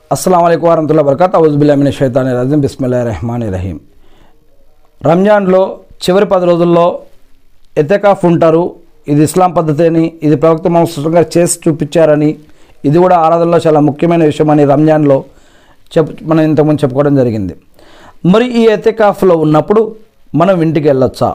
అస్సలం అయికు వరహతుల్లా బరకత్ అవుజుబిల్లామిన షైతాని రజీం బిస్మిల్లా రెహమాన్ రహీం రంజాన్లో చివరి పది రోజుల్లో ఎతెకాఫ్ ఉంటారు ఇది ఇస్లాం పద్ధతి అని ఇది ప్రవక్త మహమ్మద్ గారు చేసి చూపించారని ఇది కూడా ఆరాధనలో చాలా ముఖ్యమైన విషయం అని రంజాన్లో చెప్ మనం ఇంతకుముందు చెప్పుకోవడం జరిగింది మరి ఈ ఎతెకాఫ్లో ఉన్నప్పుడు మనం ఇంటికి వెళ్ళొచ్చా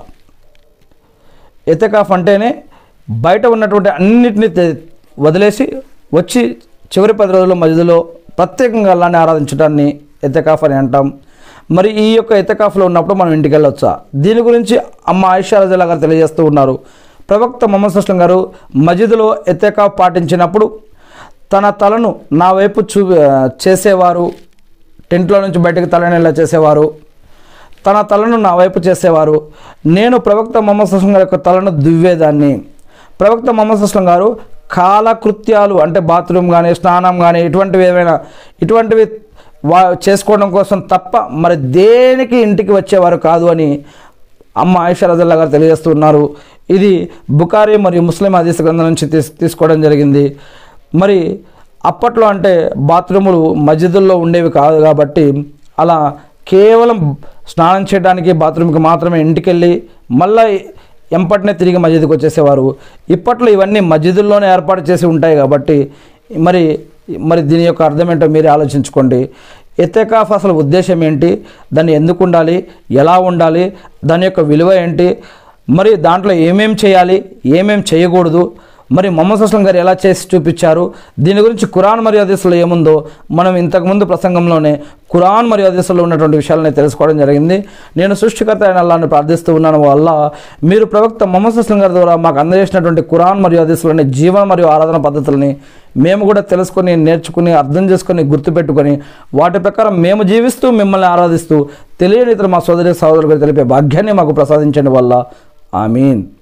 ఎతెకాఫ్ అంటేనే బయట ఉన్నటువంటి అన్నిటిని తె- వదిలేసి వచ్చి చివరి పది రోజుల మధ్యలో ప్రత్యేకంగా అల్లాన్ని ఆరాధించడాన్ని ఎతెకాఫ్ అని అంటాం మరి ఈ యొక్క ఎతెకాఫ్లో ఉన్నప్పుడు మనం ఇంటికి వెళ్ళొచ్చా దీని గురించి అమ్మ ఆయిషా రజల్లా గారు తెలియజేస్తూ ఉన్నారు ప్రవక్త మొహమ్మద్ సుస్లం గారు మజిద్లో ఎతెకాఫ్ పాటించినప్పుడు తన తలను నా వైపు చూ చేసేవారు టెంట్లో నుంచి బయటకు తలనేలా చేసేవారు తన తలను నా వైపు చేసేవారు నేను ప్రవక్త మొహమ్మద్ సుస్లం గారి యొక్క తలను దువ్వేదాన్ని ప్రవక్త మొహమ్మద్ సుస్లం గారు కాలకృత్యాలు అంటే బాత్రూమ్ కానీ స్నానం కానీ ఇటువంటివి ఏమైనా ఇటువంటివి వా చేసుకోవడం కోసం తప్ప మరి దేనికి ఇంటికి వచ్చేవారు కాదు అని అమ్మ ఆయిషా రజల్లా గారు తెలియజేస్తున్నారు ఇది బుకారి మరియు ముస్లిం హదీస్ గ్రంథం నుంచి తీస్ తీసుకోవడం జరిగింది మరి అప్పట్లో అంటే బాత్రూములు మస్జిదుల్లో ఉండేవి కాదు కాబట్టి అలా కేవలం స్నానం చేయడానికి బాత్రూమ్కి మాత్రమే ఇంటికి వెళ్ళి మళ్ళీ ఎంపటినే తిరిగి మస్జిద్కి వచ్చేసేవారు ఇప్పట్లో ఇవన్నీ మస్జిదుల్లోనే ఏర్పాటు చేసి ఉంటాయి కాబట్టి మరి మరి దీని యొక్క అర్థం ఏంటో మీరే ఆలోచించుకోండి ఎత్తెకాఫ్ అసలు ఉద్దేశం ఏంటి దాన్ని ఎందుకు ఉండాలి ఎలా ఉండాలి దాని యొక్క విలువ ఏంటి మరి దాంట్లో ఏమేం చేయాలి ఏమేం చేయకూడదు మరి మొహమ్మద్ అస్లం గారు ఎలా చేసి చూపించారు దీని గురించి కురాన్ మరియు హదీసులో ఏముందో మనం ఇంతకుముందు ప్రసంగంలోనే కురాన్ మరియు హదీసులో ఉన్నటువంటి విషయాలని తెలుసుకోవడం జరిగింది నేను సృష్టికర్త అయిన అల్లాని ప్రార్థిస్తూ ఉన్నాను వల్ల మీరు ప్రవక్త మొహమ్మద్ అస్లం గారి ద్వారా మాకు అందజేసినటువంటి కురాన్ మరియు హదీసులోని జీవన మరియు ఆరాధన పద్ధతులని మేము కూడా తెలుసుకొని నేర్చుకుని అర్థం చేసుకొని గుర్తుపెట్టుకొని వాటి ప్రకారం మేము జీవిస్తూ మిమ్మల్ని ఆరాధిస్తూ తెలియని ఇతర మా సోదరి సహోదరులకు తెలిపే భాగ్యాన్ని మాకు ప్రసాదించండి వల్ల ఆమీన్